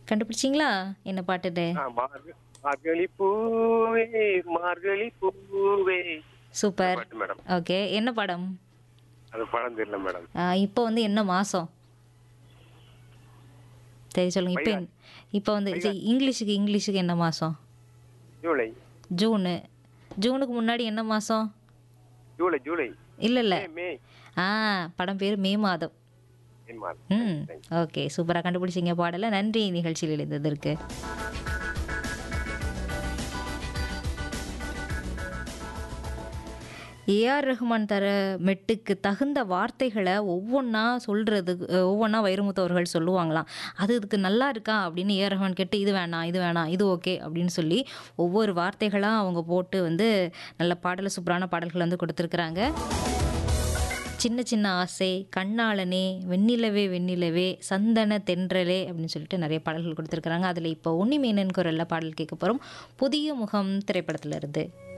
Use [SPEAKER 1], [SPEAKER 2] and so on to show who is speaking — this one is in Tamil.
[SPEAKER 1] கண்டுபிடிச்சிங்களா என்ன பாட்டுட்டு
[SPEAKER 2] ஆ, மார்க- மார்கழி பூவே மார்கழி பூவே
[SPEAKER 1] சூப்பர்
[SPEAKER 2] பாட்டு மேடம்
[SPEAKER 1] ஓகே என்ன படம்
[SPEAKER 2] அது படம் தெரியல மேடம்
[SPEAKER 1] ஆ, இப்போ வந்து என்ன மாதம் சரி சொல்லுங்க இப்போ இப்போ வந்து சரி, இங்கிலீஷுக்கு இங்கிலீஷுக்கு என்ன மாதம்
[SPEAKER 2] ஜூலை
[SPEAKER 1] ஜூனு ஜூனுக்கு முன்னாடி என்ன மாதம்
[SPEAKER 2] ஜூலை ஜூலை
[SPEAKER 1] இல்லை இல்லை
[SPEAKER 2] மே, மே
[SPEAKER 1] ஆ படம் பேர் மே மாதம்
[SPEAKER 2] மே மாதம்.
[SPEAKER 1] ம் ஓகே சூப்பராக கண்டுபிடிச்சிங்க பாடலை நன்றி நிகழ்ச்சியில் இணைந்ததற்கு ஏஆர் ரஹ்மான் தர மெட்டுக்கு தகுந்த வார்த்தைகளை ஒவ்வொன்றா சொல்கிறதுக்கு ஒவ்வொன்றா வைரமுத்து அவர்கள் சொல்லுவாங்களாம் அது இதுக்கு நல்லா இருக்கா அப்படின்னு ஏஆர் ரஹ்மான் கேட்டு இது வேணாம் இது வேணாம் இது ஓகே அப்படின்னு சொல்லி ஒவ்வொரு வார்த்தைகளாக அவங்க போட்டு வந்து நல்ல பாடலை சூப்பரான பாடல்கள் வந்து கொடுத்துருக்குறாங்க சின்ன சின்ன ஆசை கண்ணாளனே வெண்ணிலவே வெண்ணிலவே சந்தன தென்றலே அப்படின்னு சொல்லிட்டு நிறைய பாடல்கள் கொடுத்துருக்குறாங்க அதில் இப்போ உன்னிமேனன் குரலில் பாடல் கேட்க போகிறோம் புதிய முகம் திரைப்படத்துல இருந்து